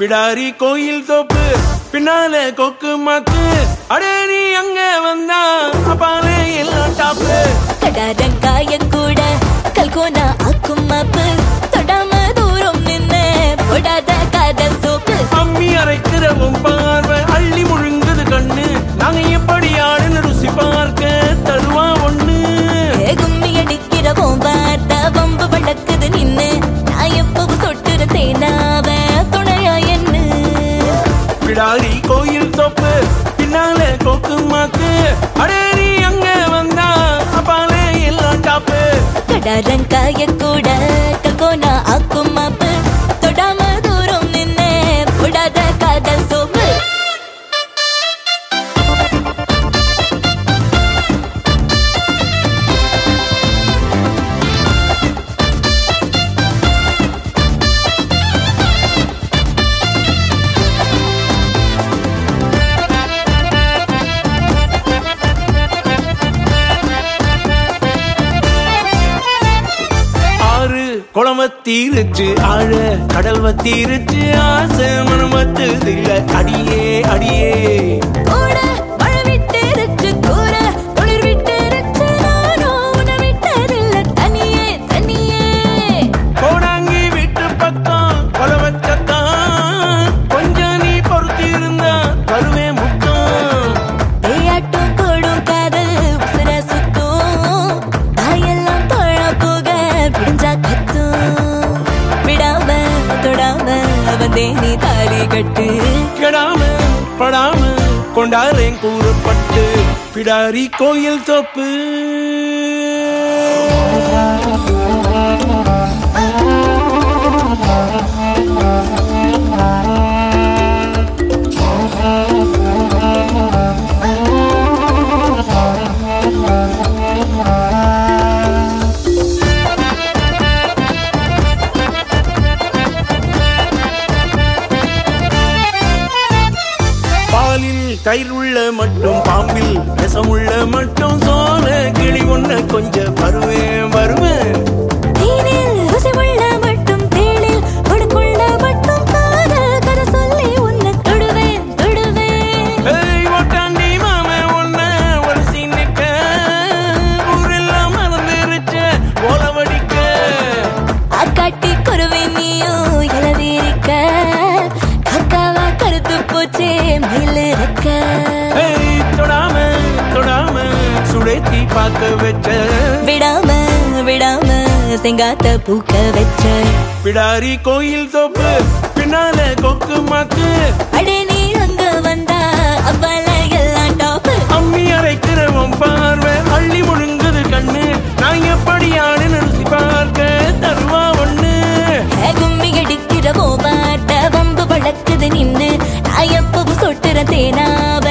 பிடாரி கோயில் தோப்பு பின்னால கொக்கு மாக்கு அடே நீ அங்க வந்தா அப்பாலே எல்லாம் டாப்பு கடாரங்காய கூட கல்கோனா ஆக்கும் மாப்பு தொடாம தூரம் நின்னு போடாத காதல் சோப்பு அம்மி அரைக்கிற உன் பார்வை அள்ளி முழுங்குது கண்ணு நாங்க எப்படி ஆடுன்னு ருசி பார்க்க தருவா ஒண்ணு ஏ கும்மி அடிக்கிற உன் வார்த்தை வம்பு வளர்க்குது நின்னு நான் எப்பவும் சொட்டுற தேனாவ துணையா என்ன பிடாரி கோயில் தோப்பு பின்னால கொக்கு மாக்கு அடே நீ அங்க வந்தா அப்பாலே எல்லாம் டாப்பு கடாரங்காய கூட கல்கோனா ஆக்கும் மாப்பு தொடாம தூரம் நின்னு போடாத காதல் சோப்பு ஆறு குளம் வத்தீருச்சு ஆழ கடல் வத்தீருச்சு ஆசை மனம் வத்துதில்ல அடியே அடியே கூட மழை விட்டுருச்சு கூற குளிர் விட்டுருச்சு நானும் உன்னை விட்டதில்ல தனியே தனியே கோடாங்கி வீட்டு பக்கம் கொல வச்சத்தான் கொஞ்சம் நீ பொறுத்தி இருந்தா கருவே முத்தம் தேயாட்டும் கூடும் காதல் உசுர சுத்தும் தாயெல்லாம் தொழ போக விடிஞ்சா கத்தும் விடாம தொடாம வந்தே நீ தாலி கட்டு கெடாம படாம கொண்டாரேன் கூறப்பட்டு பிடாரி கோயில் தோப்பு பாலில் தயிர் உள்ள மட்டும் பாம்பில் விஷமுள்ள மட்டும் சோழ கிளி ஒண்ண கொஞ்சம் வருவேன் வருவேன் தேனில் ருசியுள்ள மட்டும் தேனில் கொடுக்குள்ள மட்டும் காதல் கதை சொல்லி உன்னை தொடுவேன் தொடுவேன் ஏய் ஒட்டாண்டி மாமன் ஒன்ன ஒரு சீனுக்க ஊரெல்லாம் மறந்துருச்ச ஓலவடிக்க ஆக்காட்டி குருவி நீயும் இளவீரிக்க காக்காவா கருத்து போச்சே மயில் இருக்க ஏய் தொடாம தொடாம சுடேத்தி பார்க்க வச்ச விடாம விடாம செங்காத்த பூக்க வச்ச பிடாரி கோயில் தோப்பு பின்னால கொக்கு மாக்கு அடே நீ அங்க வந்தா அப்பால எல்லாம் டாப்பு அம்மி அரைக்கிற உன் பார்வை அள்ளி முழுங்குது கண்ணு நான் எப்படி ஆடுன்னு ருசி பார்க்க தருவா ஒண்ணு கும்மி அடிக்கிற வார்த்தை வம்பு வளர்க்குது நின்னு நான் எப்பவும் சொட்டுற தேனாவ